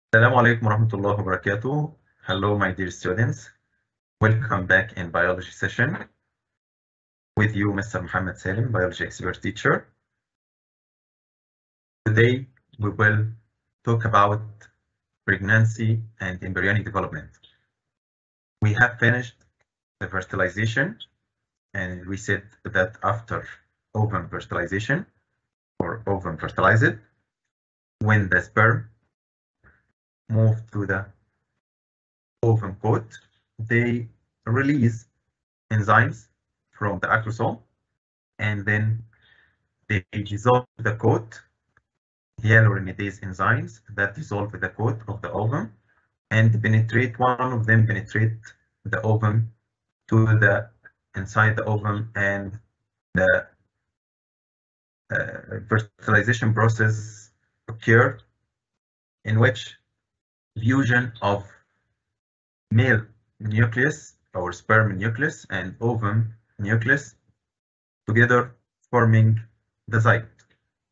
السلام عليكم ورحمة الله وبركاته. Hello, my dear students. Welcome back in biology session with you, Mr. Muhammad Salim, biology expert teacher. Today, we will talk about pregnancy and embryonic development. We have finished the fertilization, and we said that after ovum fertilization or ovum fertilized, when the sperm move to the ovum coat, they release enzymes from the acrosome and then they dissolve the coat, hyaluronidase enzymes that dissolve the coat of the ovum and penetrate, one of them penetrate the ovum to the inside the ovum and the uh, fertilization process occur in which fusion of male nucleus or sperm nucleus and ovum nucleus together forming the zygote.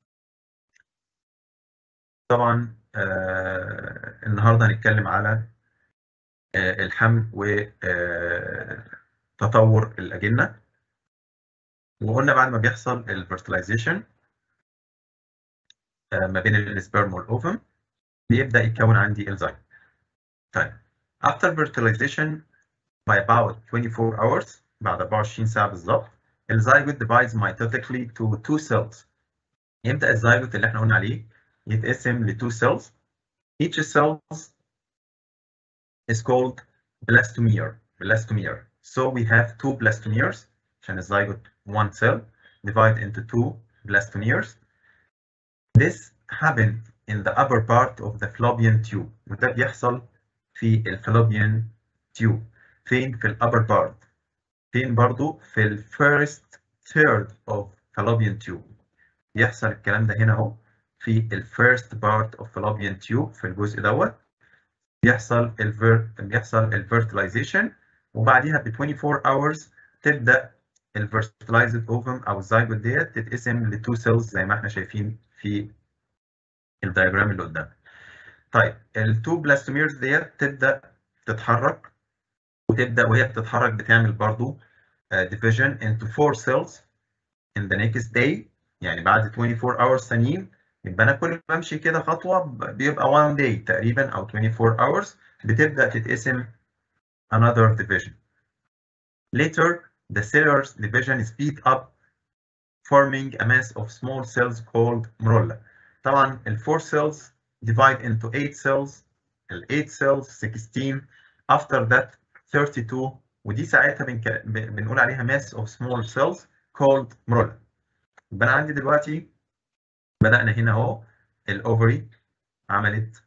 طبعا آه النهارده هنتكلم على آه الحمل وتطور الأجنة وقلنا بعد ما بيحصل الفرتلايزيشن آه ما بين السبرم والأوفم بيبدأ يتكون عندي الزايت. طيب after fertilization by about 24 hours بعد 24 ساعة بالظبط الزايجوت divides mitotically to two cells. يبدأ الزايجوت اللي احنا قلنا عليه يتقسم ل two cells. Each cell is called blastomere. Blastomere. So we have two blastomeres عشان الزايجوت one cell divide into two blastomeres. This happened in the upper part of the fallopian tube وده بيحصل في الفالوبيان tube فين في الupper part فين برضو في ال first third of fallopian tube يحصل الكلام ده هنا اهو في ال first part of fallopian tube في الجزء دوت بيحصل الفير بيحصل الفيرتلايزيشن وبعديها ب 24 hours تبدا الفيرتلايزد اوفم او الزايجوت ديت تتقسم لتو سيلز زي ما احنا شايفين في الدايجرام اللي قدامنا. طيب التو بلاستوميرز ديت تبدا تتحرك وتبدا وهي بتتحرك بتعمل برضو division into four cells in the next day يعني بعد 24 hours ثانيين يبقى انا كل ما امشي كده خطوه بيبقى one day تقريبا او 24 hours بتبدا تتقسم another division. Later the cellular division speed up forming a mass of small cells called morula. طبعا ال 4 cells divide into 8 cells ال 8 cells 16 after that 32 ودي ساعتها بنك... بنقول عليها mass of small cells called morula. يبقى انا عندي دلوقتي بدأنا هنا اهو الاوفري عملت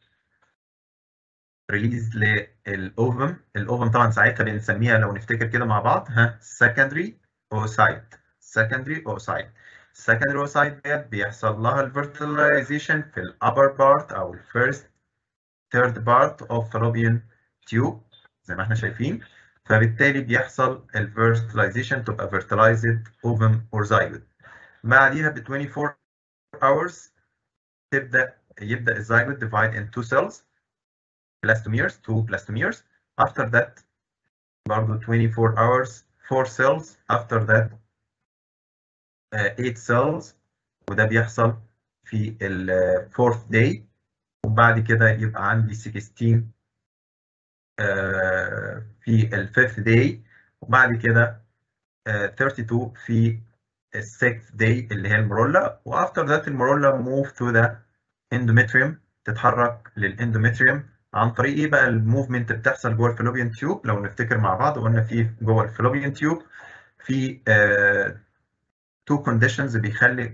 ريليز للاوفم الاوفم طبعا ساعتها بنسميها لو نفتكر كده مع بعض ها secondary oocyte secondary oocyte secondary oocyte ديت بيحصل لها الفيرتلايزيشن في الابر بارت او الفيرست ثيرد بارت اوف fallopian تيوب زي ما احنا شايفين فبالتالي بيحصل الفيرتلايزيشن تبقى fertilized ovum or zygote بعديها ب 24 hours تبدا يبدا الزيجوت divide in two cells blastomeres two blastomeres after that برضه 24 hours four cells after that uh, eight cells وده بيحصل في ال fourth day وبعد كده يبقى عندي 16 uh, في ال fifth day وبعد كده uh, 32 في ال sixth day اللي هي المرولا وافter that المرولا move to the endometrium تتحرك للاندومتريوم عن طريق ايه بقى الموفمنت بتحصل جوه الفالوبيان تيوب لو نفتكر مع بعض قلنا في جوه الفالوبيان تيوب في تو كونديشنز بيخلي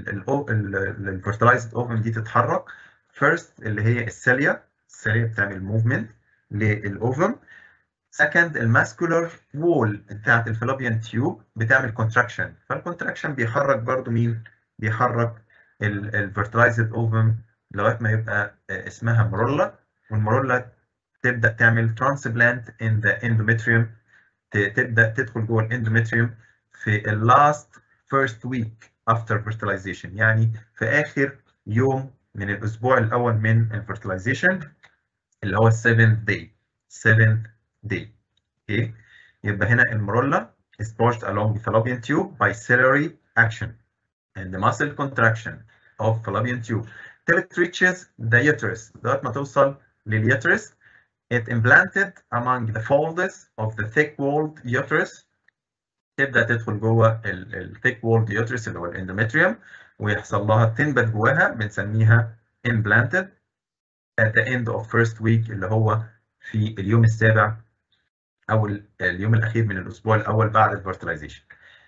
الفيرتلايزد اوفم دي تتحرك فيرست اللي هي السيليا السيليا بتعمل موفمنت للاوفم سكند الماسكولار وول بتاعت الفالوبيان تيوب بتعمل كونتراكشن فالكونتراكشن بيحرك برضو مين بيحرك الفيرتلايزد اوفم لغايه ما يبقى اسمها مرولا والمرولا تبدا تعمل ترانسبلانت ان ذا اندومتريوم تبدا تدخل جوه الاندومتريوم في اللاست فيرست ويك افتر fertilization يعني في اخر يوم من الاسبوع الاول من الفيرتلايزيشن اللي هو 7th day 7th day اوكي يبقى هنا المرولا is pushed along the fallopian tube by ciliary action and the muscle contraction of fallopian tube till it reaches the uterus لغايه ما توصل لليوترس it implanted among the folds of the thick walled uterus تبدا تدخل جوه ال thick walled uterus اللي هو الاندومتريوم ويحصل لها تنبت جواها بنسميها implanted at the end of first week اللي هو في اليوم السابع او اليوم الاخير من الاسبوع الاول بعد الفيرتلايزيشن.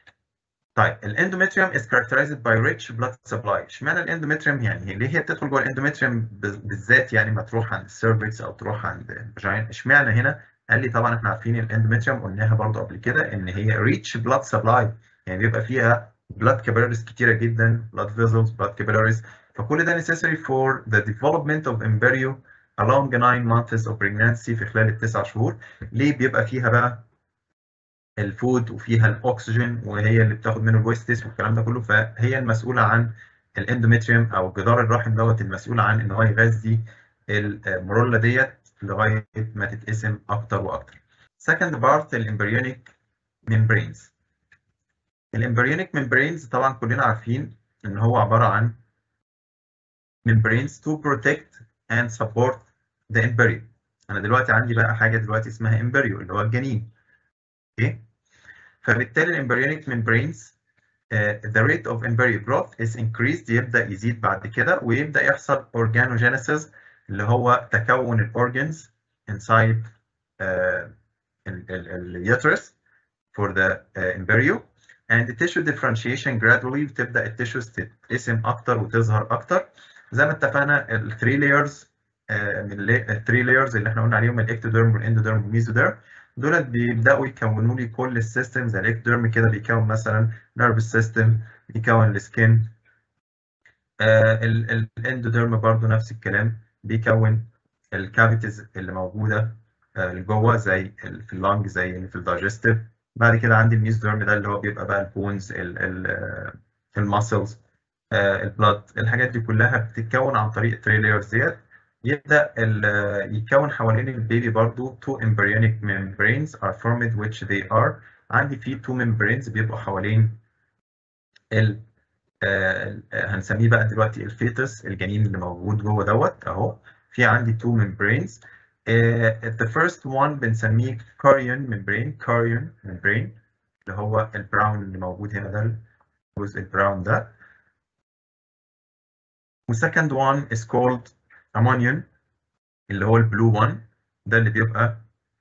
طيب الاندومتريوم is characterized by rich blood supply اشمعنى الاندومتريوم يعني ليه هي بتدخل جوه الاندومتريوم بالذات يعني ما تروح عند السيرفكس او تروح عند الفاجين اشمعنى هنا قال لي طبعا احنا عارفين الاندومتريوم قلناها برضو قبل كده ان هي ريتش بلاد سبلاي يعني بيبقى فيها blood capillaries كتيره جدا blood vessels blood capillaries فكل ده necessary for the development of embryo along 9 months of pregnancy في خلال التسع شهور ليه بيبقى فيها بقى الفود وفيها الاكسجين وهي اللي بتاخد منه الويستس والكلام ده كله فهي المسؤوله عن الاندومتريوم او جدار الرحم دوت المسؤول عن ان هو يغذي المرولا ديت لغايه ما تتقسم اكتر واكتر. Second part الامبريونيك membranes. الامبريونيك membranes طبعا كلنا عارفين ان هو عباره عن membranes to protect and support the embryo. انا دلوقتي عندي بقى حاجه دلوقتي اسمها embryo اللي هو الجنين. اوكي؟ فبالتالي الامبريونيك membranes uh, the rate of embryo growth is increased يبدا يزيد بعد كده ويبدا يحصل organogenesis اللي هو تكون الاورجنز inside uh, اليوترس for the uh, embryo and the tissue differentiation gradually بتبدا التيشوز تتقسم اكتر وتظهر اكتر زي ما اتفقنا ال 3 layers uh, من ال 3 layers اللي احنا قلنا عليهم الاكتوديرم والاندوديرم والميزوديرم دولت بيبداوا يكونوا لي كل السيستم زي الاكتوديرم كده بيكون مثلا نيرفس سيستم بيكون السكين الاندوديرم برضو نفس الكلام بيكون الكافيتيز اللي موجوده اللي جوه زي في اللنج زي اللي في الدايجستيف بعد كده عندي الميزوديرم ده اللي هو بيبقى بقى البونز الماسلز البلاد الحاجات دي كلها بتتكون عن طريق التري لايرز ديت يبدا يتكون حوالين البيبي برضو two embryonic membranes are formed which they are عندي في two membranes بيبقوا حوالين ال آه هنسميه بقى دلوقتي الفيتس الجنين اللي موجود جوه دوت اهو في عندي two membranes uh, the first one بنسميه chorion membrane chorion membrane اللي هو البراون اللي موجود هنا ده الجزء البراون ده والسكند one is called ammonium اللي هو البلو one ده اللي بيبقى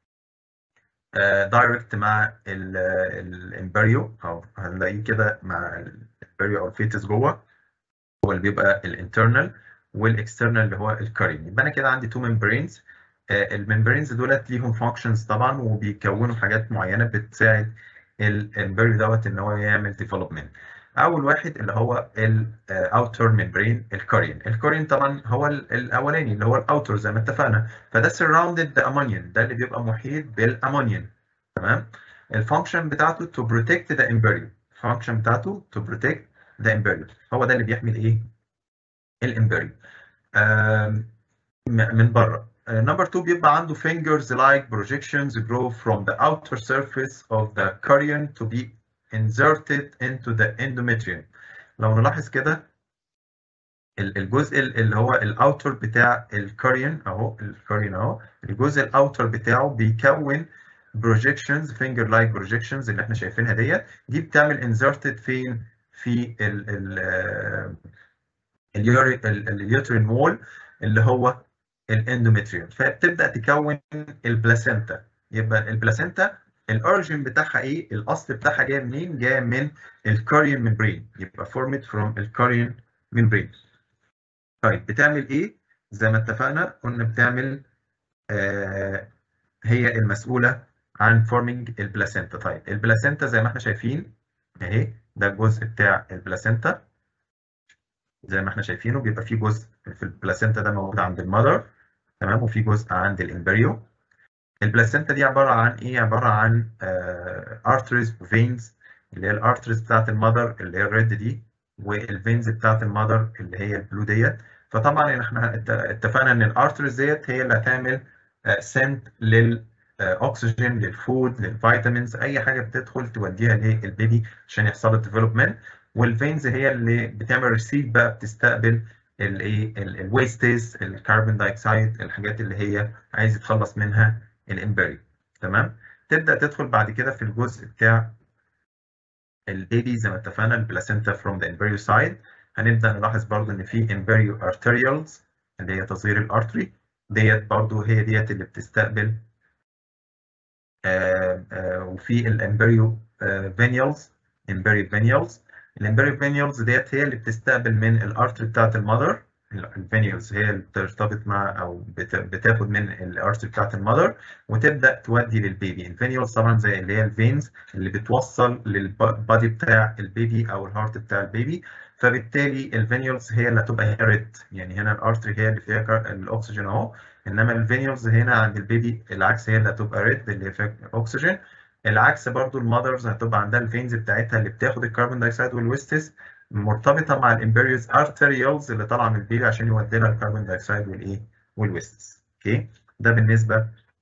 دايركت uh, مع الامبريو او هنلاقيه كده مع الامبريو او الفيتس جوه هو اللي بيبقى الانترنال والاكسترنال اللي هو الكارين يبقى انا كده عندي تو ممبرينز الممبرينز دولت ليهم فانكشنز طبعا وبيكونوا حاجات معينه بتساعد الامبريو دوت ان هو يعمل ديفلوبمنت اول واحد اللي هو الاوتر ممبرين الكارين الكارين طبعا هو الاولاني اللي هو الاوتر زي ما اتفقنا فده سراوندد بامونيوم ده اللي بيبقى محيط بالامونيوم تمام الفانكشن بتاعته تو بروتكت ذا امبريو الفانكشن بتاعته تو بروتكت ذا امبريو هو ده اللي بيحمي الايه الامبريو من بره نمبر 2 بيبقى عنده fingers like projections grow from the outer surface of the chorion to be inserted into the endometrium لو نلاحظ كده الجزء اللي هو الاوتر بتاع الكاريون اهو الكاريون اهو الجزء الاوتر بتاعه بيكون projections finger like projections اللي احنا شايفينها ديت دي بتعمل inserted فين في ال ال اليوترين وول اللي هو الاندومتريوم فبتبدا تكون البلاسينتا يبقى البلاسينتا الاوريجين بتاعها ايه؟ الاصل بتاعها جاي منين؟ جاي من الكاريون ممبرين يبقى فورمت فروم الكاريون ممبرين. طيب بتعمل ايه؟ زي ما اتفقنا قلنا بتعمل آه هي المسؤوله عن فورمينج البلاسينتا. طيب البلاسينتا زي ما احنا شايفين اهي ده الجزء بتاع البلاسينتا زي ما احنا شايفينه بيبقى في جزء في البلاسينتا ده موجود عند المذر تمام وفي جزء عند الامبريو البلاسينتا دي عباره عن ايه عباره عن ارتريز وفينز اللي هي الارتريز بتاعت المذر اللي هي الريد دي والفينز بتاعت المذر اللي هي البلو ديت فطبعا احنا اتفقنا ان الارترز ديت هي اللي هتعمل سنت للاكسجين للفود للفيتامينز اي حاجه بتدخل توديها للبيبي عشان يحصل له ديفلوبمنت والفينز هي اللي بتعمل ريسيف بقى بتستقبل الايه الويستز الكربون دايوكسيد الحاجات اللي هي عايز يتخلص منها الامبريو تمام تبدا تدخل بعد كده في الجزء بتاع البيبي زي ما اتفقنا البلاسينتا فروم ذا امبريو سايد هنبدا نلاحظ برضو ان في امبريو ارتريالز اللي هي تصغير الارتري ديت برضو هي ديت اللي بتستقبل آآ آآ وفي الامبريو فينيالز امبريو فينيالز الامبريو فينيالز ديت هي اللي بتستقبل من الارتري بتاعت المذر الفينيالز هي اللي بترتبط مع او بتاخد من الارتري بتاعت المذر وتبدا تودي للبيبي الفينيالز طبعا زي اللي هي الفينز اللي بتوصل للبادي بتاع البيبي او الهارت بتاع البيبي فبالتالي الفينيولز هي اللي هتبقى ريد يعني هنا الارتري هي اللي فيها الاكسجين اهو انما الفينيولز هنا عند البيبي العكس هي اللي هتبقى ريد اللي فيها اكسجين العكس برضو المذرز هتبقى عندها الفينز بتاعتها اللي بتاخد الكربون دايوكسيد والويستس مرتبطه مع الامبريوز ارتريولز اللي طالعه من البيبي عشان يودي لها الكربون دايوكسيد والايه والويستس اوكي ده بالنسبه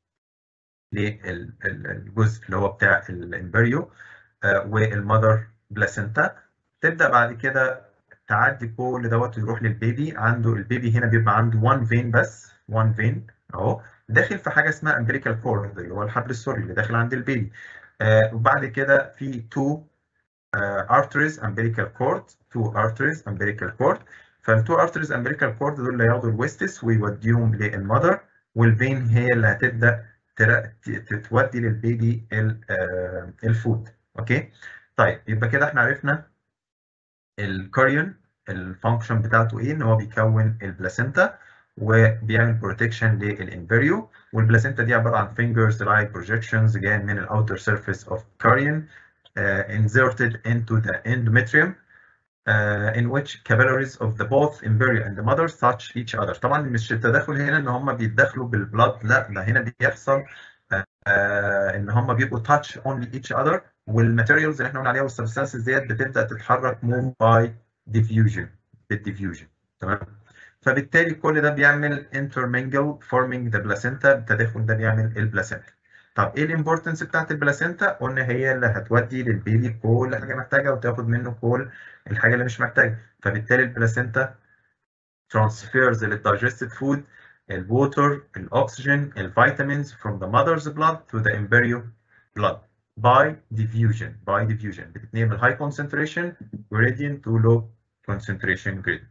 للجزء اللي هو بتاع الامبريو والمذر بلاسينتا تبدا بعد كده تعدي كل دوت ويروح للبيبي عنده البيبي هنا بيبقى عنده 1 فين بس 1 فين اهو داخل في حاجه اسمها امبريكال كورد اللي هو الحبل السري اللي داخل عند البيبي آه وبعد كده في 2 ارتريز امبريكال كورد 2 ارتريز امبريكال كورد فال2 ارتريز امبريكال كورد دول اللي هياخدوا الويستس ويوديهم للمذر والفين هي اللي هتبدا تودي للبيبي الفود اوكي طيب يبقى كده احنا عرفنا الكاريون الفانكشن بتاعته ايه ان هو بيكون البلاسينتا وبيعمل بروتكشن للامبريو والبلاسينتا دي عباره عن fingers like projections جايه من الاوتر surface of carrion uh, inserted into the endometrium uh, in which capillaries of the both embryo and the mother touch each other طبعا مش التداخل هنا ان هم بيتداخلوا بالبلاد لا ده هنا بيحصل uh, ان هم بيبقوا touch only each other والماتيريالز اللي احنا قلنا عليها والسبستانسز ديت بتبدا تتحرك move by diffusion بالديفيوجن تمام فبالتالي كل ده بيعمل intermingle forming the placenta التداخل ده بيعمل البلاسينتا طب ايه الامبورتنس بتاعت البلاسينتا قلنا هي اللي هتودي للبيبي كل حاجه محتاجها وتاخد منه كل الحاجه اللي مش محتاجها فبالتالي البلاسينتا transfers للdigested food الووتر الاكسجين الفيتامينز from the mother's blood to the embryo blood by diffusion by diffusion بتتنقل من high concentration gradient to low concentration gradient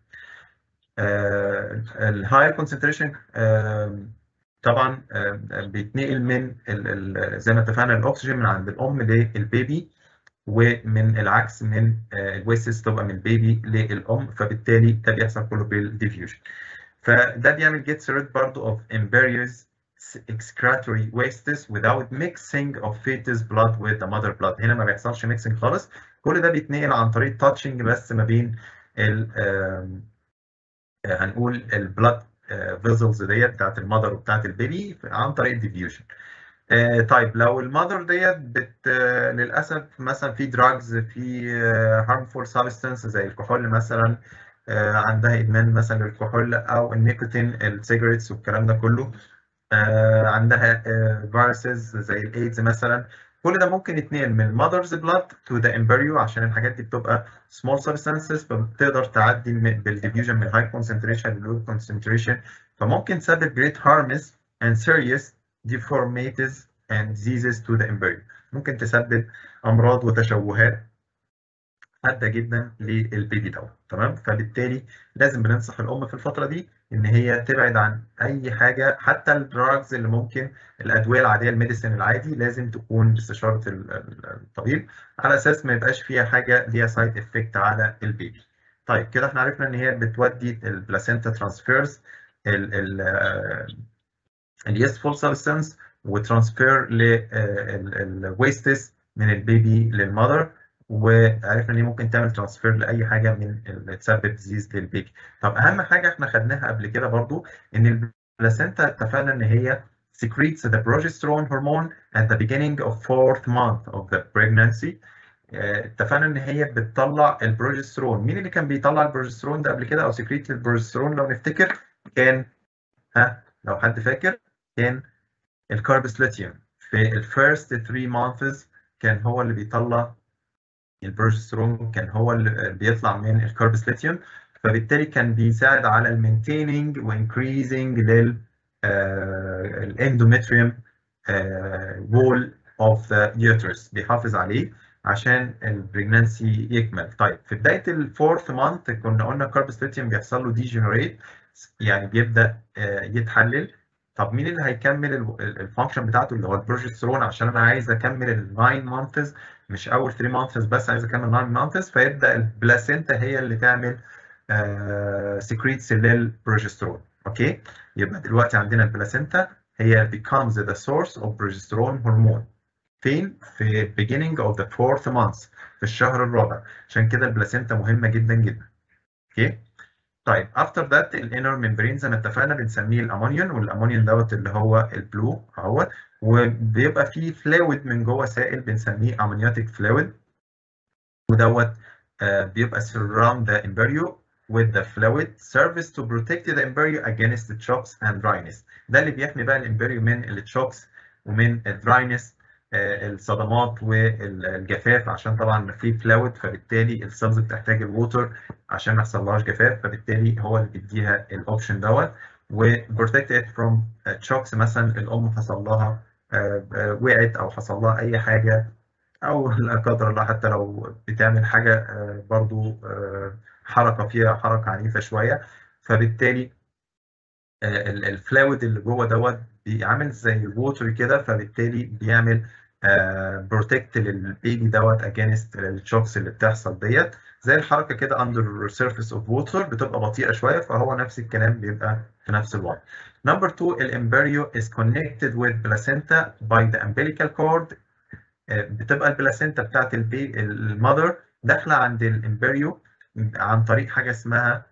الهاي كونسنتريشن طبعا بيتنقل من زي ما اتفقنا الاكسجين من عند الام للبيبي ومن العكس من الويسس تبقى من البيبي للام فبالتالي ده بيحصل كله بالديفيوجن فده بيعمل gets rid برضه of embryos excretory wastes without mixing of fetus blood with the mother blood هنا ما بيحصلش mixing خالص كل ده بيتنقل عن طريق touching بس ما بين ال هنقول البلاد فيزلز ديت بتاعت المذر وبتاعت البيبي عن طريق الديفيوجن طيب لو المذر ديت بت للاسف مثلا في دراجز في هارمفول سبستانس زي الكحول مثلا عندها ادمان مثلا للكحول او النيكوتين السيجرتس والكلام ده كله عندها فيروسز زي الايدز مثلا كل ده ممكن يتنقل من المذرز بلاد تو ذا امبريو عشان الحاجات دي بتبقى small substances فبتقدر تعدي بالديفيوجن من high concentration ل low concentration فممكن تسبب great harms and serious deformities and diseases to the embryo ممكن تسبب امراض وتشوهات حاده جدا للبيبي دوت تمام فبالتالي لازم بننصح الام في الفتره دي ان هي تبعد عن اي حاجه حتى الدراجز اللي ممكن الادويه العاديه الميديسين العادي لازم تكون باستشاره الطبيب على اساس ما يبقاش فيها حاجه ليها سايد افكت على البيبي طيب كده احنا عرفنا ان هي بتودي البلاسينتا ترانسفيرز اليسفول سبستانس وترانسفير للويستس من البيبي للمذر وعرفنا ان هي ممكن تعمل ترانسفير لاي حاجه من اللي تسبب ديزيز للبيبي طب اهم حاجه احنا خدناها قبل كده برضو ان البلاسينتا اتفقنا ان هي secretes the progesterone hormone at the beginning of fourth month of the pregnancy اتفقنا ان هي بتطلع البروجسترون مين اللي كان بيطلع البروجسترون ده قبل كده او سكريت البروجسترون لو نفتكر كان ها لو حد فاكر كان الكاربسلاتيوم في الفيرست 3 مانثز كان هو اللي بيطلع البروجسترون كان هو اللي بيطلع من الكاربسلاتيوم فبالتالي كان بيساعد على المينتيننج وانكريزنج لل الاندومتريوم وول اوف ذا يوترس بيحافظ عليه عشان البريجنانسي يكمل طيب في بدايه الفورث مانث كنا قلنا الكاربسلاتيوم بيحصل له ديجنريت يعني بيبدا يتحلل طب مين اللي هيكمل الفانكشن بتاعته اللي هو البروجسترون عشان انا عايز اكمل ال 9 مانثز مش اول 3 مانثز بس عايز اكمل 9 مانثز فيبدا البلاسينتا هي اللي تعمل سكريتس للبروجسترون اوكي يبقى دلوقتي عندنا البلاسينتا هي becomes the source of progesterone hormone فين؟ في beginning of the fourth month في الشهر الرابع عشان كده البلاسينتا مهمة جدا جدا اوكي طيب after that الانر ممبرين زي ما اتفقنا بنسميه الامونيون والامونيون دوت اللي هو البلو اهو وبيبقى فيه فلويد من جوه سائل بنسميه امونيوتيك فلويد ودوت آه بيبقى surround the embryo with the fluid serves to protect the embryo against the shocks and dryness ده اللي بيحمي بقى الامبريو من الشوكس ومن الدراينس الصدمات والجفاف عشان طبعا في فلويد فبالتالي السيلز بتحتاج الووتر عشان ما يحصلهاش جفاف فبالتالي هو اللي بيديها الاوبشن دوت وبروتكت ات فروم شوكس مثلا الام حصل لها وقعت او حصل لها اي حاجه او لا قدر الله حتى لو بتعمل حاجه برضو حركه فيها حركه عنيفه شويه فبالتالي الفلويد اللي جوه دوت بيعمل زي الووتر كده فبالتالي بيعمل بروتكت للبيبي دوت اجينست الشوكس اللي بتحصل ديت زي الحركه كده اندر سيرفيس اوف ووتر بتبقى بطيئه شويه فهو نفس الكلام بيبقى في نفس الوضع. نمبر 2 الامبريو is connected with placenta by the umbilical cord بتبقى البلاسينتا بتاعت البي المذر داخله عند الامبريو عن طريق حاجه اسمها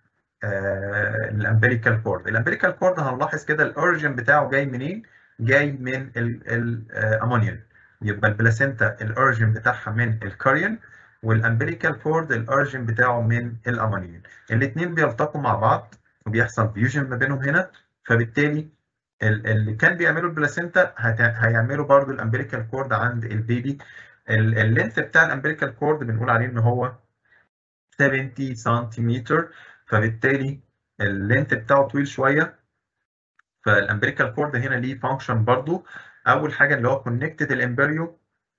الامبليكال كورد الامبليكال كورد هنلاحظ كده الاوريجن بتاعه جاي منين جاي من الامونيون يبقى البلاسينتا الاوريجن بتاعها من الكاريون والامبليكال كورد الاوريجن بتاعه من الامونيون الاثنين بيلتقوا مع بعض وبيحصل فيوجن ما بينهم هنا فبالتالي اللي كان بيعملوا البلاسينتا هيعملوا برضو الامبليكال كورد عند البيبي اللينث بتاع الامبليكال كورد بنقول عليه ان هو 70 سنتيمتر فبالتالي اللينث بتاعه طويل شويه فالامبريكال كورد هنا ليه فانكشن برضو اول حاجه اللي هو كونكتد الامبريو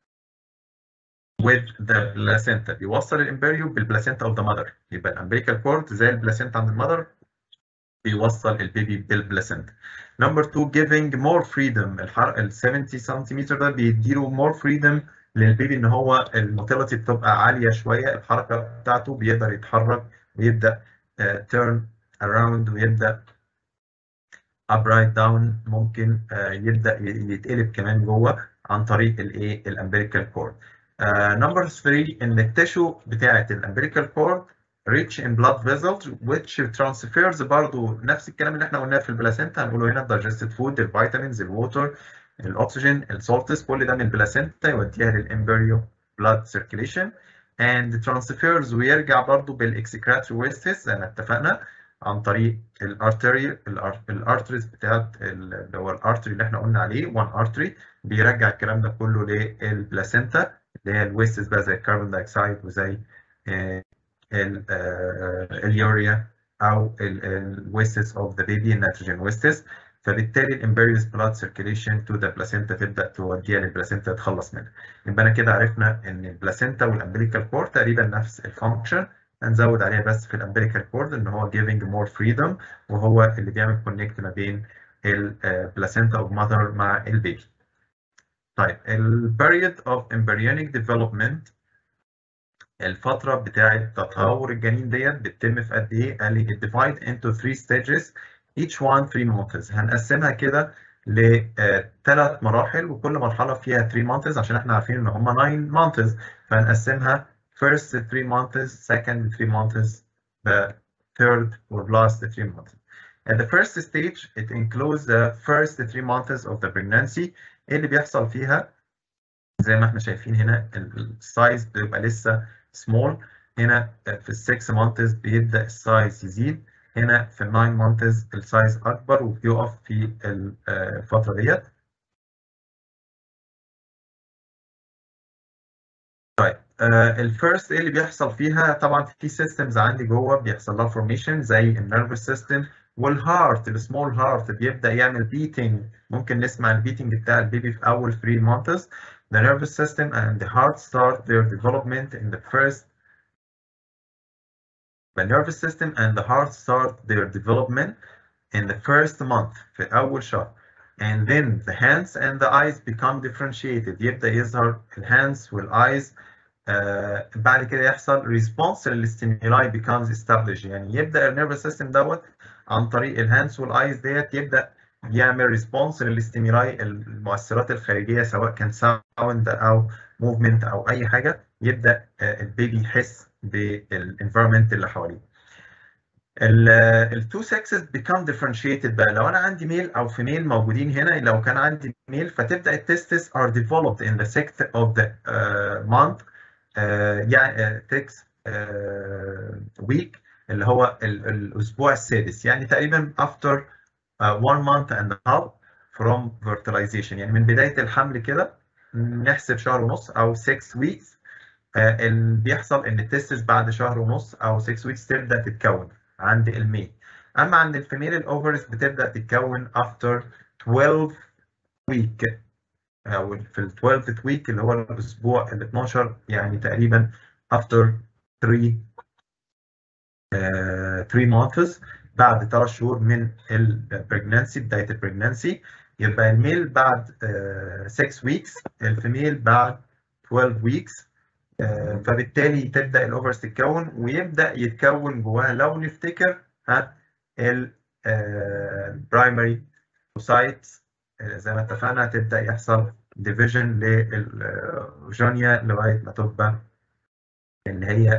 with the placenta بيوصل الامبريو بالبلاسينتا اوف ذا مother يبقى الامبريكال كورد زي البلاسينتا عند المذر بيوصل البيبي بالبلاسينتا نمبر 2 giving more freedom الحرق ال 70 سنتيمتر ده بيديله more freedom للبيبي ان هو الموتيليتي بتبقى عاليه شويه الحركه بتاعته بيقدر يتحرك ويبدا uh, turn around ويبدا upright down ممكن uh, يبدا يتقلب كمان جوه عن طريق الايه الامبريكال كورد. نمبر 3 ان التشو بتاعه الامبريكال كورد rich in blood vessels which transfers برضو نفس الكلام اللي احنا قلناه في البلاسينتا هنقوله هنا digested food الفيتامينز الووتر الاكسجين السولتس كل ده من البلاسينتا يوديها للامبريو blood circulation and transfers ويرجع برضو بالاكسكراتوري ويستس زي ما اتفقنا عن طريق الارتري الارتريز بتاعت اللي هو الارتري اللي احنا قلنا عليه وان ارتري بيرجع الكلام ده كله للبلاسينتا اللي هي الويستس بقى زي الكربون دايوكسيد وزي اليوريا او الويستس اوف ذا بيبي النيتروجين ويستس فبالتالي الامبريوس بلاد سيركيليشن تو ذا بلاسينتا تبدا توديها للبلاسينتا تتخلص منها يبقى انا كده عرفنا ان البلاسينتا والامبليكال كورد تقريبا نفس الفانكشن هنزود عليها بس في الامبليكال كورد ان هو giving more freedom وهو اللي بيعمل كونكت ما بين البلاسينتا اوف ماذر مع البيبي طيب البيريود اوف embryonic development الفترة بتاعة تطور الجنين ديت بتتم في قد ايه؟ قال لي divide into three stages each one 3 months هنقسمها كده لثلاث مراحل وكل مرحلة فيها 3 months عشان احنا عارفين ان هم 9 months فهنقسمها first 3 months second 3 months the third or last 3 months. At the first stage it includes the first 3 months of the pregnancy ايه اللي بيحصل فيها؟ زي ما احنا شايفين هنا السايز بيبقى لسه سمول هنا في ال 6 مانثز بيبدا السايز يزيد هنا في ال 9 مانثز السايز اكبر وبيقف في الفتره ديت طيب الفيرست ايه اللي بيحصل فيها طبعا في سيستمز عندي جوه بيحصل لها فورميشن زي النيرفس سيستم والهارت السمول هارت بيبدا يعمل بيتنج ممكن نسمع البيتنج بتاع البيبي في اول 3 مانثس the nervous system and the heart start their development in the first the nervous system and the heart start their development in the first month في أول شهر and then the hands and the eyes become differentiated يبدأ يظهر الهاندز والeyes آه بعد كده يحصل response للستيمولاي becomes established يعني يبدأ النيرفس سيستم دوت عن طريق الهاندز والايز ديت يبدأ يعمل ريسبونس للاستيمولاي المؤثرات الخارجيه سواء كان ساوند او موفمنت او اي حاجه يبدا البيبي يحس بالانفيرمنت اللي حواليه. التو سكسز بيكام ديفرنشيتد بقى لو انا عندي ميل او فيميل موجودين هنا لو كان عندي ميل فتبدا التستس ار developed in the sixth of the uh, month uh, يعني uh, uh, week اللي هو الاسبوع السادس يعني تقريبا after Uh, one month and a half from fertilization يعني من بداية الحمل كده نحسب شهر ونص أو 6 weeks uh, اللي بيحصل إن التستس بعد شهر ونص أو 6 weeks تبدأ تتكون عند الميل أما عند الفيميل الأوفرز بتبدأ تتكون after 12 week أو في ال 12th week اللي هو الأسبوع ال 12 يعني تقريبا after 3 3 months بعد 3 شهور من البريجنانسي بدايه البريجنانسي يبقى الميل بعد 6 ويكس الفيميل بعد 12 ويكس فبالتالي تبدا الاوفرز تتكون ويبدا يتكون جواها لو نفتكر ها البرايمري اوسايت زي ما اتفقنا تبدا يحصل ديفيجن للجونيا لغايه ما تبقى اللي هي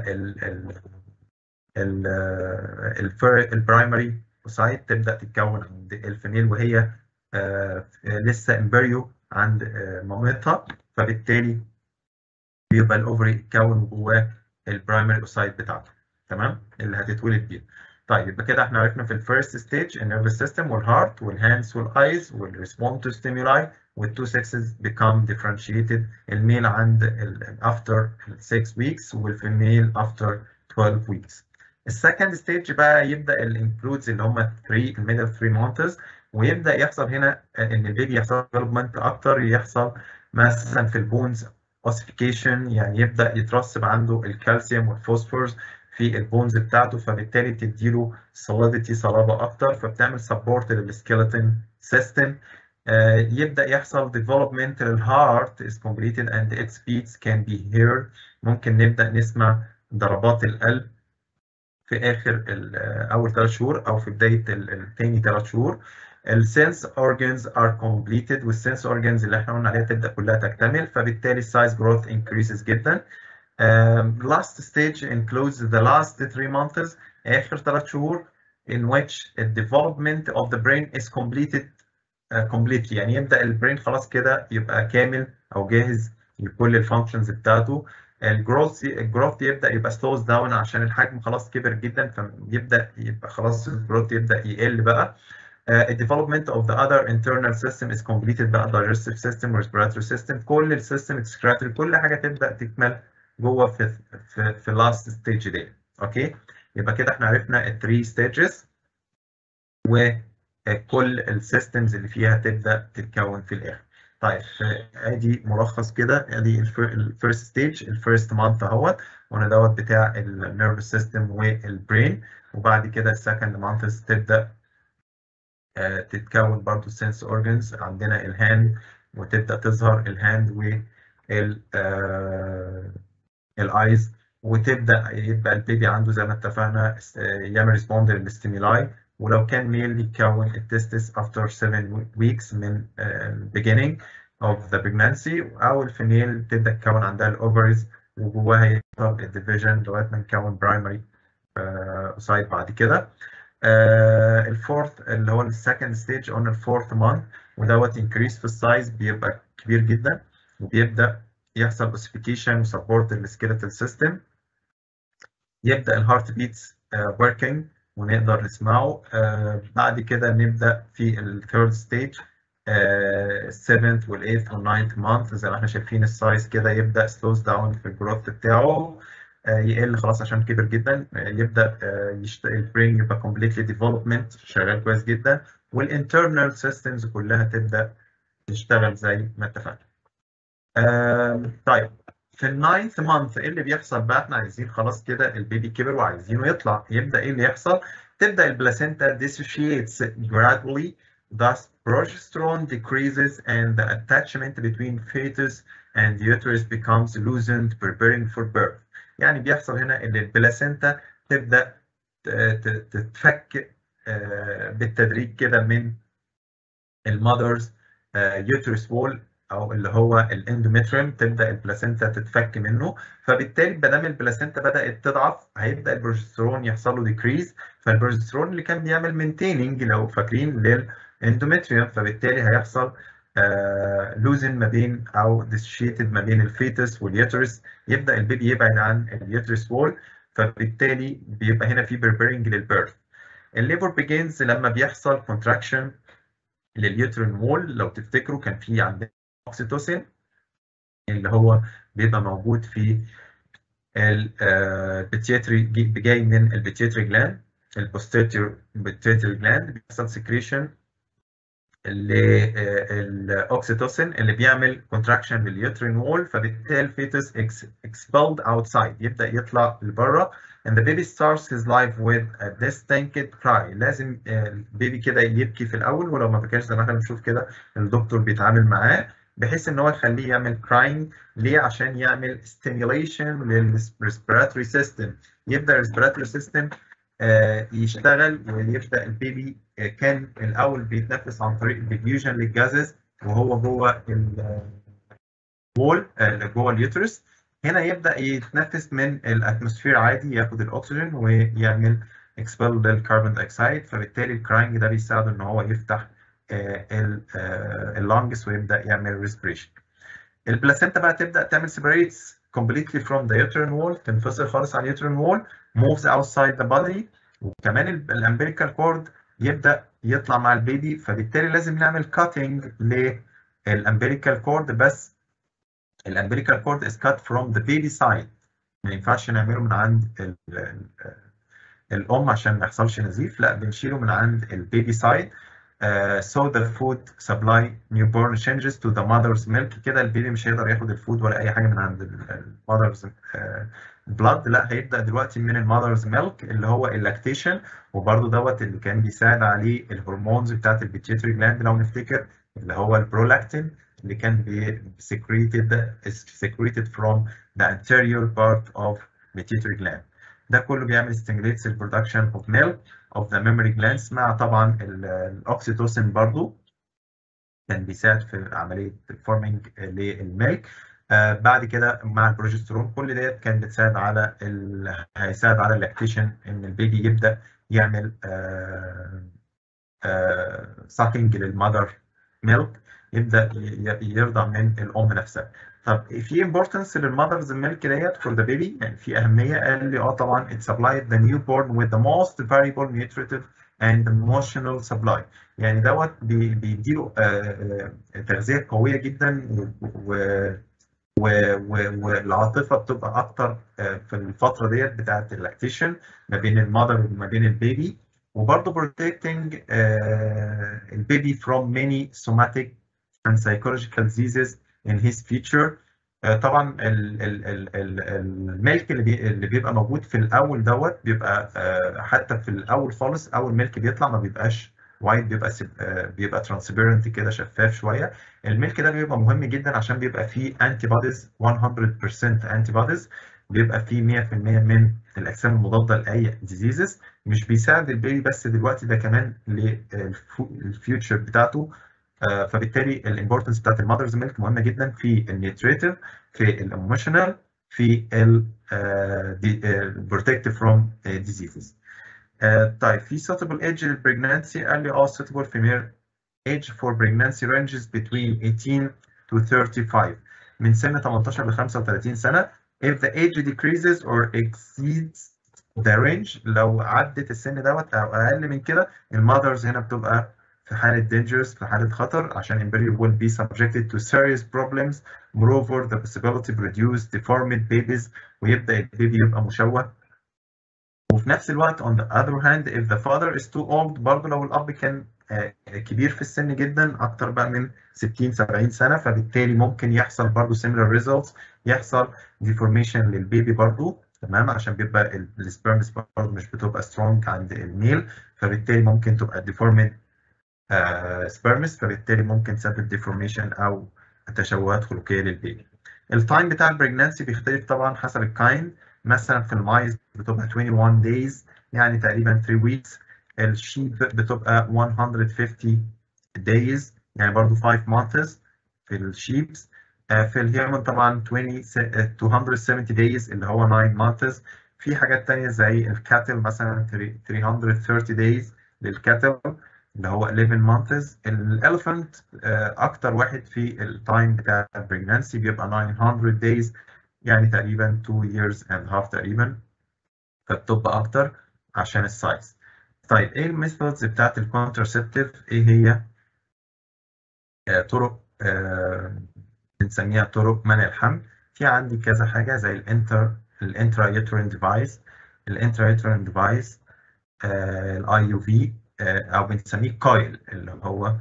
ال البرايمري اوسايت تبدا تتكون عند الفيميل وهي لسه امبريو عند مامتها فبالتالي بيبقى الاوفري يتكون جواه البرايمري اوسايت بتاعته تمام اللي هتتولد بيه طيب يبقى كده احنا عرفنا في الفيرست ستيج النيرفس سيستم والهارت والهاندز والايز والريسبوند تو ستيمولاي والتو سكسز become differentiated الميل عند after 6 weeks والفيميل after 12 weeks السكند ستيج بقى يبدا الانكلودز اللي هم 3 الميدل 3 مونثز ويبدا يحصل هنا ان البيبي يحصل ديفلوبمنت اكتر يحصل مثلا في البونز اوسيفيكيشن يعني يبدا يترسب عنده الكالسيوم والفوسفورس في البونز بتاعته فبالتالي بتديله solidity صلابه اكتر فبتعمل سبورت للسكيلتون سيستم يبدا يحصل development للهارت is completed and its beats can be heard ممكن نبدا نسمع ضربات القلب في اخر اول ثلاث شهور او في بدايه الثاني ثلاث شهور السنس اورجنز ار كومبليتد والسنس اورجنز اللي احنا قلنا عليها تبدا كلها تكتمل فبالتالي السايز جروث انكريسز جدا um, last stage includes the last three months اخر ثلاث شهور in which the development of the brain is completed uh, completely يعني يبدا البرين خلاص كده يبقى كامل او جاهز لكل الفانكشنز بتاعته الجروث الجروث يبدا يبقى سلوز داون عشان الحجم خلاص كبر جدا فيبدا يبقى خلاص الجروث يبدا يقل بقى الديفلوبمنت اوف ذا اذر internal system is completed بقى digestive system respiratory system كل السيستم excretory كل حاجه تبدا تكمل جوه في في في last stage دي اوكي يبقى كده احنا عرفنا ال 3 stages وكل السيستمز اللي فيها تبدا تتكون في الاخر طيب ادي ملخص كده ادي الفيرست ستيج الفيرست مانث اهوت وانا دوت بتاع النيرفس سيستم والبرين وبعد كده السكند مانث تبدا آه تتكون برضو السنس اورجنز عندنا الهاند وتبدا تظهر الهاند وال الايز وتبدا يبقى البيبي عنده زي ما اتفقنا يعمل ريسبوند للستيمولاي ولو كان ميل يتكون التستس after 7 weeks من uh, beginning of the pregnancy او الفيميل تبدا تكون عندها الاوفرز وجواها يحصل الديفيجن لغايه ما نكون برايمري اوسايت uh, بعد كده uh, الفورث اللي هو السكند ستيج قلنا الفورث مانث ودوت انكريس في السايز بيبقى كبير جدا وبيبدا يحصل اوسيفيكيشن وسبورت السكيلتال سيستم يبدا الهارت بيتس وركينج ونقدر نسمعه آه بعد كده نبدا في الثيرد ستيج السيفنث والايث والناينث مانث زي ما احنا شايفين السايز كده يبدا سلوز داون في الجروث بتاعه آه يقل خلاص عشان كبر جدا آه يبدا يشتغل البرين يبقى كومبليتلي ديفلوبمنت شغال كويس جدا والانترنال سيستمز كلها تبدا تشتغل زي ما اتفقنا. طيب في الناينث مانث ايه اللي بيحصل بقى احنا عايزين خلاص كده البيبي كبر وعايزينه يطلع يبدا ايه اللي يحصل تبدا البلاسينتا dissociates gradually thus progesterone decreases and the attachment between fetus and the uterus becomes loosened preparing for birth يعني بيحصل هنا ان البلاسينتا تبدا تتفك بالتدريج كده من المذرز يوترس وول او اللي هو الاندوميتريوم تبدا البلاسينتا تتفك منه فبالتالي ما دام البلاسينتا بدات تضعف هيبدا البروجسترون يحصل له ديكريز فالبروجسترون اللي كان بيعمل مينتيننج لو فاكرين للاندوميتريوم فبالتالي هيحصل لوزن uh, ما بين او ديسشيتد ما بين الفيتس واليوترس يبدا البيبي يبعد عن اليوترس وول فبالتالي بيبقى هنا في بريبيرنج للبيرث الليبر بيجينز لما بيحصل كونتراكشن لليوترين وول لو تفتكروا كان في عندنا اوكسيتوسين اللي هو بيبقى موجود في البيتياتري جاي من البيتياتري جلاند البوستيتير بيتياتري جلاند بيحصل سكريشن للاوكسيتوسين اللي بيعمل كونتراكشن لليوترين وول فبالتالي الفيتس expelled outside يبدا يطلع لبره and the baby starts his life with a distinct cry لازم البيبي كده يبكي في الاول ولو ما بكاش زي ما احنا بنشوف كده الدكتور بيتعامل معاه بحيث ان هو يخليه يعمل crying ليه عشان يعمل stimulation للريسبيراتوري سيستم يبدا الريسبيراتوري سيستم يشتغل ويبدا البيبي كان الاول بيتنفس عن طريق الديفيوجن للجازز وهو جوه الوول جوه اليوترس هنا يبدا يتنفس من الاتموسفير عادي ياخد الاكسجين ويعمل اكسبل للكربون دايوكسيد فبالتالي الكراينج ده بيساعده ان هو يفتح اللونجس ويبدا يعمل ريسبريشن البلاسينتا بقى تبدا تعمل سيبريتس completely from the uterine wall تنفصل خالص عن اليوترين wall moves outside the body وكمان الامبريكال كورد يبدا يطلع مع البيبي فبالتالي لازم نعمل كاتنج للامبريكال كورد بس الامبريكال كورد is cut from the baby side ما ينفعش نعمله من عند ال ال الام عشان ما يحصلش نزيف لا بنشيله من عند البيبي سايد Uh, so the food supply newborn changes to the mother's milk كده البيبي مش هيقدر ياخد الفود ولا اي حاجه من عند المذرز بلاد لا هيبدا دلوقتي من المذرز ميلك اللي هو اللاكتيشن وبرده دوت اللي كان بيساعد عليه الهرمونز بتاعت البيتيوتري جلاند لو نفتكر اللي هو البرولاكتين اللي كان بي secreted secreted from the anterior part of pituitary gland ده كله بيعمل stimulates the production of milk of the mammary glands مع طبعا الاوكسيتوسين برضو كان بيساعد في عمليه الفورمينج للميلك آه بعد كده مع البروجسترون كل ديت كان بتساعد على ال... هيساعد على اللاكتيشن ان البيبي يبدا يعمل آه آه ساكينج للمذر ميلك يبدا يرضع من الام نفسها طب في importance للمذرز ميلك ديت فور ذا بيبي يعني في اهميه قال لي اه طبعا it supplied the newborn with the most variable nutritive and emotional supply يعني دوت بيديله تغذيه قويه جدا و والعاطفه بتبقى اكتر في الفتره ديت بتاعه اللاكتيشن ما بين المذر وما بين البيبي وبرضه protecting البيبي from many somatic and psychological diseases in his future طبعا ال ال ال ال الميلك اللي, بي اللي بيبقى موجود في الاول دوت بيبقى حتى في الاول خالص اول ميلك بيطلع ما بيبقاش وايت بيبقى بيبقى ترانسبيرنت كده شفاف شويه الميلك ده بيبقى مهم جدا عشان بيبقى فيه انتي بوديز 100% انتي بوديز بيبقى فيه 100% من الاجسام المضاده لاي ديزيزز مش بيساعد البيبي بس دلوقتي ده كمان للفيوتشر بتاعته فبالتالي الامبورتنس بتاعت المذرز ميلك مهمه جدا في النيوتريتيف في الايموشنال في البروتكتيف فروم ديزيزز طيب في suitable age للبريجنانسي قال لي اه suitable female age for pregnancy ranges between 18 to 35 من سن 18 ل 35 سنه if the age decreases or exceeds the range لو عدت السن دوت او اقل من كده المذرز هنا بتبقى في حالة dangerous في حالة خطر عشان embryo will be subjected to serious problems moreover the possibility produce deformed babies ويبدأ البيبي يبقى مشوه وفي نفس الوقت on the other hand if the father is too old برضه لو الأب كان كبير في السن جدا أكتر بقى من 60 70 سنة فبالتالي ممكن يحصل برضه similar results يحصل deformation للبيبي برضه تمام عشان بيبقى السبرمز برضه مش بتبقى سترونج عند الميل فبالتالي ممكن تبقى deformed سبرمز فبالتالي ممكن تسبب ديفورميشن او تشوهات خلقيه للبيبي. التايم بتاع البريجنانسي بيختلف طبعا حسب الكايند مثلا في المايز بتبقى 21 days يعني تقريبا 3 weeks الشيب بتبقى 150 days يعني برضو 5 months في الشيبس في الهيومن طبعا 20 270 days اللي هو 9 months في حاجات تانية زي الكاتل مثلا 330 days للكاتل اللي هو 11 months الاليفنت اكتر واحد في التايم بتاع البريجنانسي بيبقى 900 days يعني تقريبا 2 years and half تقريبا فبتبقى اكتر عشان السايز طيب ايه الميثودز بتاعت الكونترسبتيف ايه هي آه طرق آه بنسميها طرق منع الحمل في عندي كذا حاجه زي الانتر الانترا يوترين ديفايس الانترا يوترين ديفايس الاي يو في او بنسميه كويل اللي هو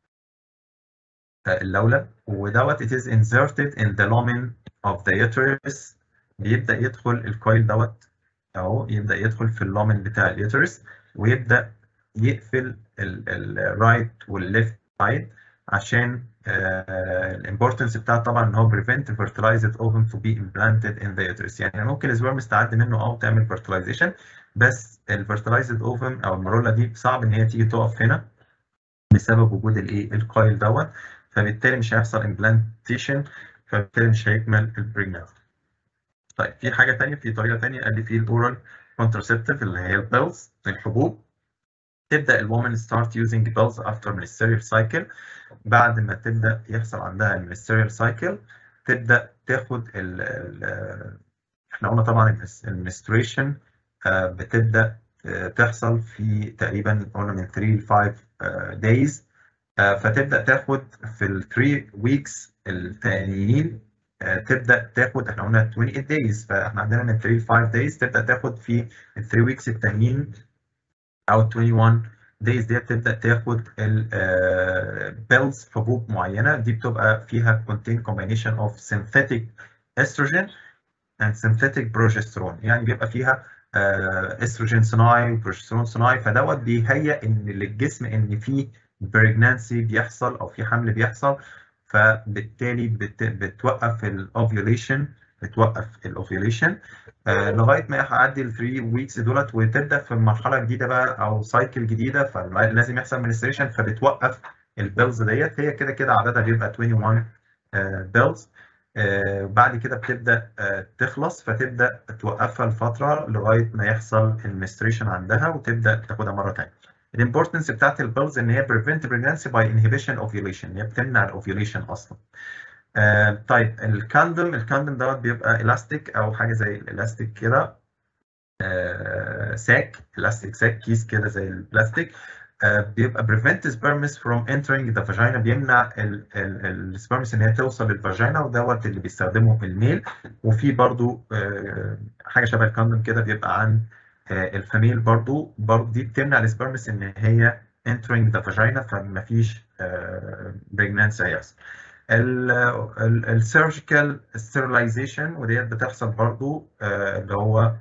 اللولب ودوت it is inserted in the lumen of the uterus بيبدا يدخل الكويل دوت اهو يبدا يدخل في اللومن بتاع اليوترس ويبدا يقفل الرايت والليفت سايد عشان الامبورتنس بتاعه طبعا ان هو prevent fertilized ovum to be implanted in the uterus يعني ممكن السبرمز تعدي منه او تعمل fertilization بس الفيرتلايزد اوفم او المرولا دي صعب ان هي تيجي تقف هنا بسبب وجود الايه الكويل دوت فبالتالي مش هيحصل امبلانتيشن فبالتالي مش هيكمل البريجنانسي طيب في حاجه ثانيه في طريقه ثانيه قال لي في الاورال كونترسبتيف اللي هي البيلز الحبوب تبدا الومن ستارت يوزنج بيلز افتر ministerial سايكل بعد ما تبدا يحصل عندها المينستيريال سايكل تبدا تاخد ال ال احنا قلنا طبعا المنستريشن بتبدا تحصل في تقريبا قلنا من 3 ل 5 days فتبدا تاخد في ال 3 weeks التانيين تبدا تاخد احنا قلنا 28 days فاحنا عندنا من 3 ل 5 days تبدا تاخد في ال 3 weeks التانيين او 21 days ديت تبدا تاخد البيلز حبوب معينه دي بتبقى فيها contain combination of synthetic estrogen and synthetic progesterone يعني بيبقى فيها استروجين صناعي وبروجسترون صناعي فدوت بيهيئ ان للجسم ان في بريجنانسي بيحصل او في حمل بيحصل فبالتالي بت بتوقف الاوفيوليشن بتوقف الاوفيوليشن آه لغايه ما يعدي ال 3 ويكس دولت وتبدا في مرحله جديده بقى او سايكل جديده فلازم يحصل منستريشن فبتوقف البيلز ديت هي كده كده عددها بيبقى 21 بيلز آه بعد كده بتبدا آه تخلص فتبدا توقفها لفتره لغايه ما يحصل المنستريشن عندها وتبدا تاخدها مره ثانيه. الامبورتنس بتاعت البيلز ان هي prevent pregnancy by inhibition ovulation هي بتمنع الاوفيوليشن اصلا. آه طيب الكاندوم الكاندوم دوت بيبقى الاستيك او حاجه زي الالاستيك كده ساك الاستيك ساك كيس كده زي البلاستيك بيبقى prevent sperms from entering the vagina بيمنع السبرمز ان هي توصل للفاجينا ودوت اللي بيستخدمه الميل وفي برضو حاجه شبه الكاندوم كده بيبقى عن الفاميل برضو برضو دي بتمنع السبرمز ان هي entering the vagina فما فيش pregnancy هيحصل السيرجيكال ستيرلايزيشن وديت بتحصل برضو اللي هو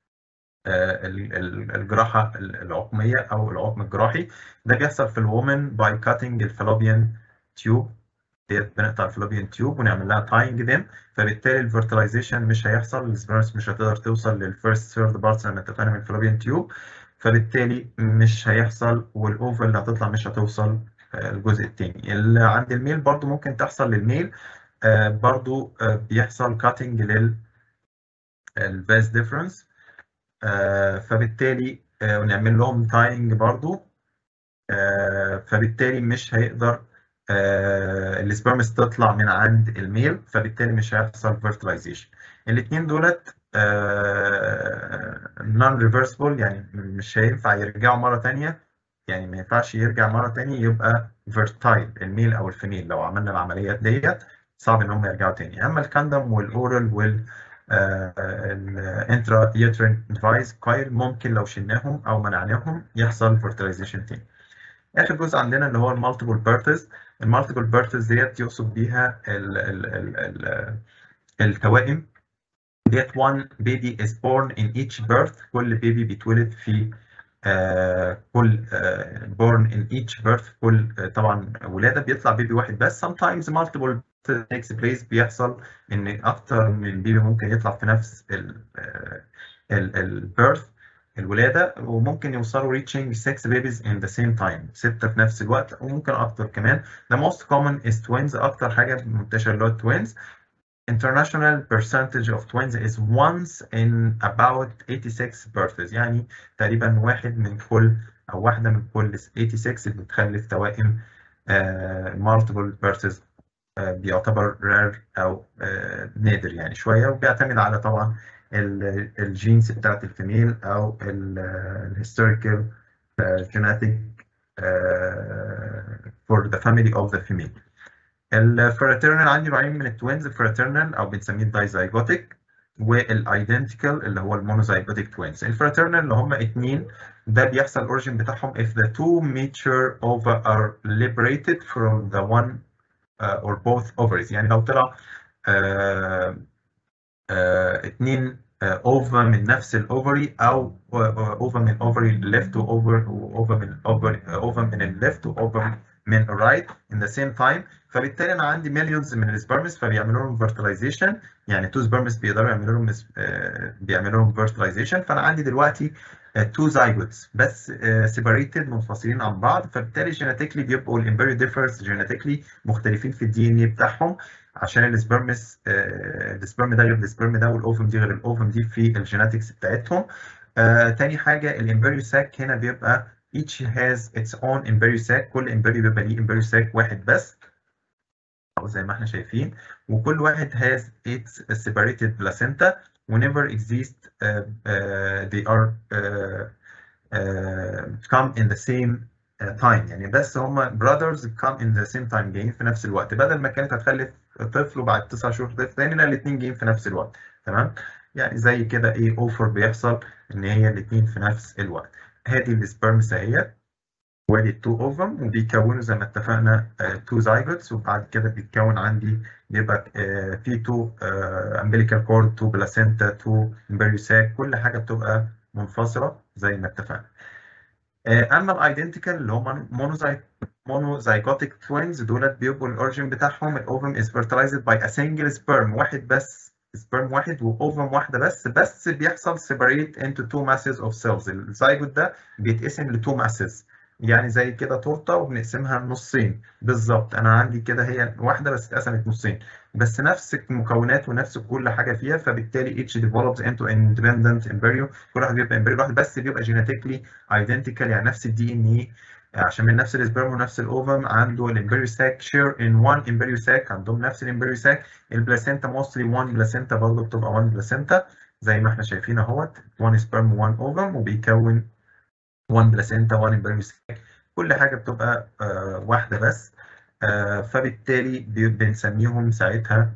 الجراحه العقميه او العقم الجراحي ده بيحصل في الومن باي كاتنج الفالوبيان تيوب ديت بنقطع الفالوبيان تيوب ونعمل لها تاينج ديم فبالتالي الفيرتلايزيشن مش هيحصل السبرمز مش هتقدر توصل للفيرست ثيرد بارتس لما تتفهم من الفالوبيان تيوب فبالتالي مش هيحصل والاوفر اللي هتطلع مش هتوصل الجزء الثاني اللي عند الميل برضو ممكن تحصل للميل برضو بيحصل كاتنج لل الفاس ديفرنس فبالتالي ونعمل لهم تاينج برضو فبالتالي مش هيقدر آه السبرمز تطلع من عند الميل فبالتالي مش هيحصل فيرتلايزيشن الاثنين دولت نون ريفرسبل يعني مش هينفع يرجعوا مره ثانيه يعني ما ينفعش يرجع مره ثانيه يبقى فيرتايل الميل او الفيميل لو عملنا العمليات ديت صعب ان هم يرجعوا تاني اما الكاندم والاورال وال الانترا يوترين ديفايس كويل ممكن لو شلناهم او منعناهم يحصل فيرتلايزيشن تاني اخر جزء عندنا اللي هو المالتيبل بيرتز المالتيبل بيرتز ديت يقصد بيها ال ال ال ال التوائم ديت one baby is born in each birth كل بيبي بيتولد في آه كل آه born in each birth كل آه طبعا ولاده بيطلع بيبي واحد بس sometimes multiple takes place بيحصل ان اكتر من بيبي ممكن يطلع في نفس ال ال البيرث الولاده وممكن يوصلوا reaching 6 babies in the same time سته في نفس الوقت وممكن اكتر كمان the most common is twins اكتر حاجه منتشره اللي هو twins international percentage of twins is once in about 86 births يعني تقريبا واحد من كل او واحده من كل 86 اللي بتخلف توائم uh, multiple births uh, بيعتبر rare او uh, نادر يعني شويه وبيعتمد على طبعا الجينز بتاعت الفيميل او الهيستوريكال genetic for the family of the female الفراترنال عندي نوعين من التوينز الفراترنال او بنسميه الدايزايجوتيك والايدنتيكال اللي هو المونوزايجوتيك توينز الفراترنال اللي هم اتنين ده بيحصل الاوريجن بتاعهم if the two mature ova are liberated from the one uh, or both ovaries يعني لو طلع uh, uh, اتنين اوفا من نفس الاوفري او اوفا من اوفري ليفت واوفر واوفا من اوفر اوفا من الليفت واوفا من الرايت in the same time فبالتالي انا عندي مليونز من السبرمز فبيعملوا لهم فيرتلايزيشن يعني تو سبرمز بيقدروا يعملوا لهم بيعملوا لهم فيرتلايزيشن فانا عندي دلوقتي تو زايجوتس بس سيبريتد منفصلين عن بعض فبالتالي جينيتيكلي بيبقوا الامبريو ديفرز جينيتيكلي مختلفين في الدي ان اي بتاعهم عشان السبرمز السبرم ده غير السبرم ده والاوفم دي غير الاوفم دي في الجينيتكس بتاعتهم تاني حاجه الامبريو ساك هنا بيبقى each has its own embryo sac كل embryo بيبقى ليه embryo sac واحد بس أو زي ما احنا شايفين وكل واحد has its separated placenta whenever exist uh, uh, they are uh, uh, come in the same uh, time يعني بس هما brothers come in the same time جايين في نفس الوقت بدل ما كانت هتخلف طفل وبعد تسع شهور طفل تاني لا الاثنين جايين في نفس الوقت تمام يعني زي كده ايه اوفر بيحصل ان هي الاثنين في نفس الوقت هذه السبرمز اهي وادي التو اوفم وبيكونوا زي ما اتفقنا تو زايجوتس وبعد كده بيتكون عندي بيبقى uh, في تو امبليكال كورد تو بلاسينتا تو امبريو ساك كل حاجه بتبقى منفصله زي ما اتفقنا uh, اما الايدنتيكال اللي هم مونوزايجوتيك توينز دولت بيبقوا الاوريجن بتاعهم الاوفم از fertilized باي ا سنجل سبرم واحد بس سبرم واحد واوفم واحده بس بس بيحصل separate into two masses of cells الزيجوت ده بيتقسم لتو ماسز يعني زي كده تورته وبنقسمها نصين بالظبط انا عندي كده هي واحده بس اتقسمت نصين بس نفس المكونات ونفس كل حاجه فيها فبالتالي each develops into an independent embryo كل واحد بيبقى embryo واحد بس بيبقى genetically identical يعني نفس الدي ان اي عشان من نفس السبرم ونفس الاوفم عنده الامبريو ساك شير ان وان امبريو ساك عندهم نفس الامبريو ساك البلاسينتا موستلي وان بلاسينتا برضه بتبقى وان بلاسينتا زي ما احنا شايفين اهوت وان سبرم وان اوفم وبيكون وان بلاسينتا وان امبريو ساك كل حاجه بتبقى آه واحده بس آه فبالتالي بنسميهم ساعتها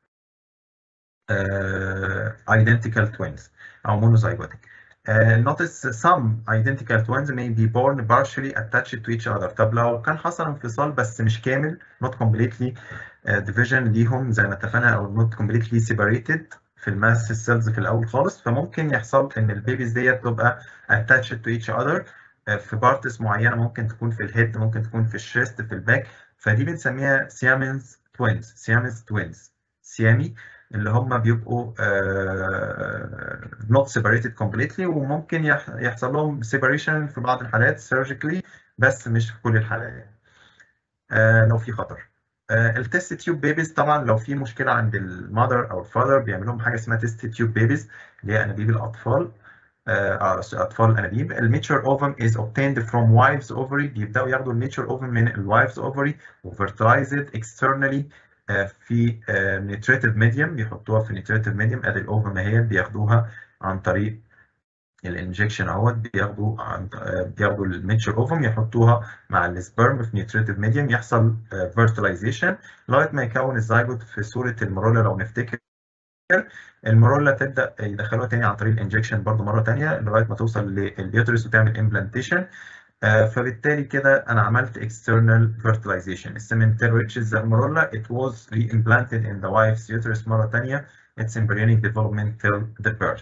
آه identical twins او monozygotic Uh, notice some identical twins may be born partially attached to each other. طب لو كان حصل انفصال بس مش كامل not completely uh, division ليهم زي ما اتفقنا او not completely separated في الماس السيلز في الاول خالص فممكن يحصل ان البيبيز ديت تبقى attached to each other uh, في بارتس معينه ممكن تكون في الهيد ممكن تكون في الشيست في الباك فدي بنسميها سيامنز توينز سيامنز توينز سيامي اللي هم بيبقوا uh, not separated completely وممكن يحصل لهم separation في بعض الحالات surgically بس مش في كل الحالات uh, لو في خطر uh, التست تيوب بيبيز طبعا لو في مشكله عند المذر او الفاذر بيعمل لهم حاجه اسمها تست تيوب بيبيز اللي هي انابيب الاطفال اطفال الانابيب الميتشر اوفم is obtained from wives ovary بيبداوا ياخدوا الميتشر اوفم من الوايفز اوفري وفيرتلايزد externally في نيتريتيف ميديوم بيحطوها في نيتريتيف ميديوم ادي الاوفم اهي بياخدوها عن طريق الانجكشن اهوت بياخدوا عن بياخدوا الميتشر اوفم يحطوها مع السبرم في نيوتريتيف ميديوم يحصل فيرتلايزيشن لغايه ما يكون الزيجوت في صوره المرولا لو نفتكر المرولا تبدا يدخلوها تاني عن طريق الانجكشن برضو مره تانيه لغايه ما توصل لليوترس وتعمل امبلانتيشن فبالتالي كده انا عملت external fertilization السيمنتال which is the morula it was reimplanted in the wife's uterus مرة تانية its embryonic development till the birth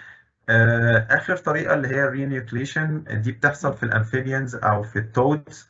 آخر طريقة اللي هي renucleation دي بتحصل في الامفيبيانز أو في التودز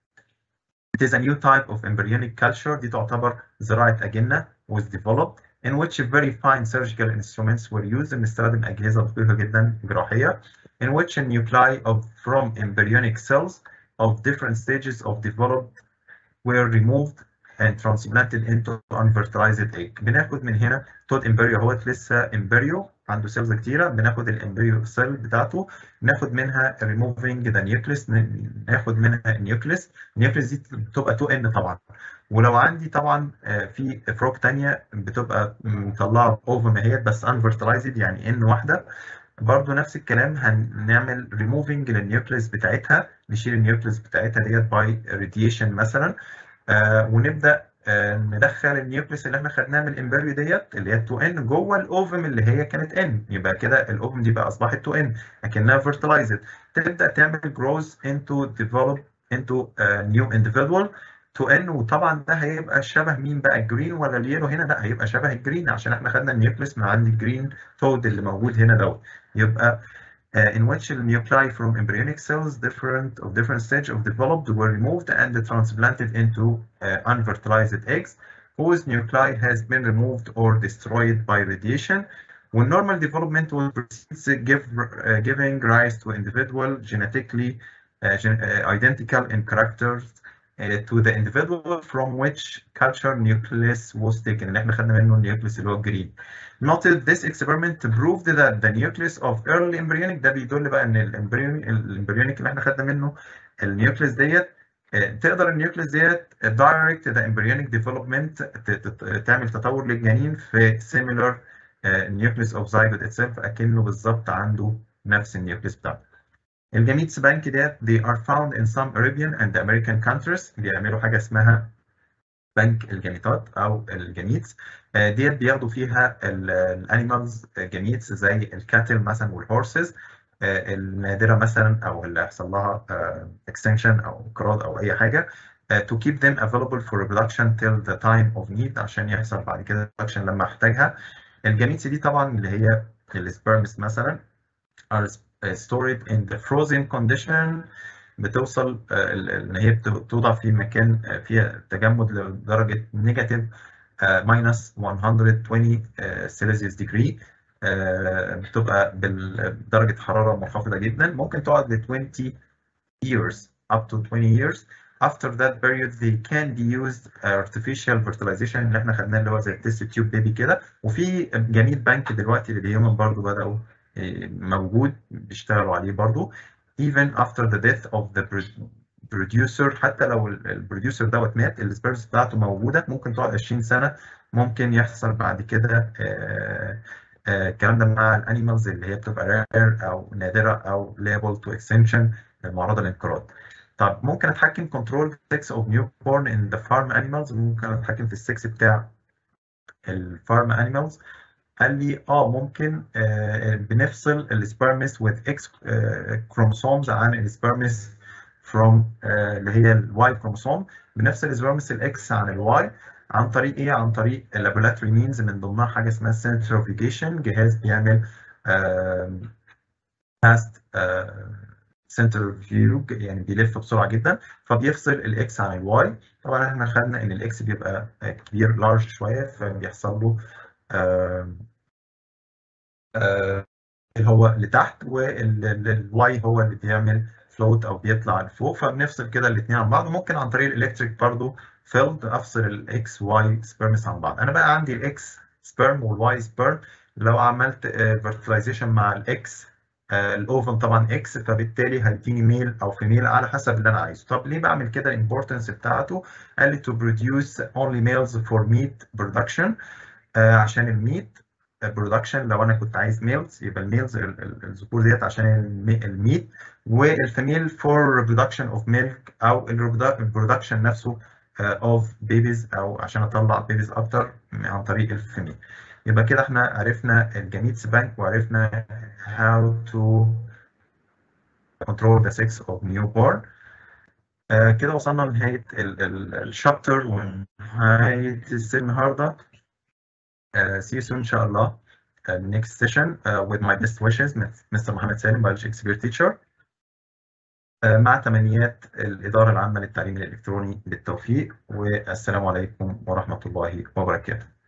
It is a new type of embryonic culture دي تعتبر زراعة أجنة was developed in which very fine surgical instruments were used بنستخدم أجهزة دقيقة جدا جراحية in which a nuclei of from embryonic cells of different stages of development were removed and transplanted into unfertilized egg. بناخد من هنا تود امبريو اهوت لسه امبريو عنده سيلز كتيره بناخد الامبريو سيل بتاعته ناخد منها removing the nucleus ناخد منها النيوكليس النيوكليس دي بتبقى 2 ان طبعا ولو عندي طبعا في فروك ثانيه بتبقى مطلعه اوفم اهيت بس unfertilized يعني ان واحده برضو نفس الكلام هنعمل ريموفنج للنيوكليس بتاعتها نشيل النيوكليس بتاعتها ديت باي راديشن مثلا آه ونبدا آه ندخل النيوكليس اللي احنا خدناها من الامبريو ديت اللي هي 2 ان جوه الاوفم اللي هي كانت ان يبقى كده الاوفم دي بقى اصبحت 2 ان لكنها فيرتلايزد تبدا تعمل جروز انتو ديفلوب انتو نيو individual 2 ان وطبعا ده هيبقى شبه مين بقى الجرين ولا اليلو هنا لا هيبقى شبه الجرين عشان احنا خدنا النيوكليس من عند الجرين تود اللي موجود هنا دوت يبقى uh, in which the nuclei from embryonic cells different of different stage of developed were removed and transplanted into uh, unfertilized eggs whose nuclei has been removed or destroyed by radiation when normal development will proceed give, uh, giving rise to individual genetically gen identical in characters to the individual from which culture nucleus was taken اللي احنا خدنا منه النيوكليس اللي هو الجرين. Noted this experiment proved that the nucleus of early embryonic ده بيدل بقى ان الامبريونيك الامبريونيك اللي احنا خدنا منه النيوكليس ديت تقدر النيوكليس ديت direct the embryonic development تعمل تطور للجنين في similar nucleus of zygote itself اكنه بالظبط عنده نفس النيوكليس بتاعته. الجاميتس بانك ديت they are found in some Arabian and American countries بيعملوا حاجة اسمها بنك الجاميتات أو الجاميتس ديت بياخدوا فيها الانيمالز جاميتس زي الكاتل مثلا والهورسز النادرة مثلا أو اللي هيحصل لها extinction أو انقراض أو أي حاجة to keep them available for reproduction till the time of need عشان يحصل بعد كده reproduction لما احتاجها الجاميتس دي طبعا اللي هي السبرمز مثلا are stored in the frozen condition بتوصل ان هي بتوضع في مكان فيها تجمد لدرجه نيجاتيف ماينس 120 سيلسيوس ديجري بتبقى بدرجه حراره منخفضه جدا ممكن تقعد ل 20 years up to 20 years after that period they can be used artificial fertilization اللي احنا خدناه اللي هو زي التست تيوب بيبي كده وفي جميل بنك دلوقتي للهيومن برضه بداوا موجود بيشتغلوا عليه برضو even after the death of the producer حتى لو البروديوسر دوت مات السبيرز بتاعته موجوده ممكن تقعد 20 سنه ممكن يحصل بعد كده الكلام ده مع الانيمالز اللي هي بتبقى رير او نادره او liable to extinction معرضه للانقراض. طب ممكن اتحكم كنترول sex of newborn in the farm animals ممكن اتحكم في السكس بتاع الفارم animals قال لي اه ممكن آه بنفصل السبرمس with X كروموسومز عن السبرمس from آه اللي هي الواي كروموسوم بنفصل السبرمس الاكس عن الواي عن طريق ايه؟ عن طريق اللابولاتري مينز من ضمنها حاجه اسمها سنترفيجيشن جهاز بيعمل فاست سنترفيوج يعني بيلف بسرعه جدا فبيفصل الاكس عن الواي طبعا احنا خدنا ان الاكس بيبقى كبير لارج شويه فبيحصل له آه آه اللي هو لتحت والواي هو اللي بيعمل فلوت او بيطلع لفوق فبنفصل كده الاثنين عن بعض ممكن عن طريق الالكتريك برضو فيلد افصل الاكس واي سبيرمز عن بعض انا بقى عندي الاكس سبيرم والواي سبيرم لو عملت فيرتلايزيشن مع الاكس الاوفن طبعا اكس فبالتالي هيديني ميل او فيميل على حسب اللي انا عايزه طب ليه بعمل كده الامبورتنس بتاعته قال لي to produce only males for meat production آه عشان الميت برودكشن لو انا كنت عايز ميلز يبقى الميلز الذكور ديت عشان الميت والفيميل فور برودكشن اوف ميلك او البرودكشن نفسه اوف بيبيز او عشان اطلع بيبيز اكتر عن طريق الفيميل يبقى كده احنا عرفنا الجاميتس بانك وعرفنا how to control the sex of newborn آه كده وصلنا لنهاية الشابتر ونهاية السيشن النهاردة uh, see you soon إن شاء الله uh, next session uh, with my best wishes Mr. محمد سالم biology expert teacher uh, مع تمنيات الإدارة العامة للتعليم الإلكتروني بالتوفيق والسلام عليكم ورحمة الله وبركاته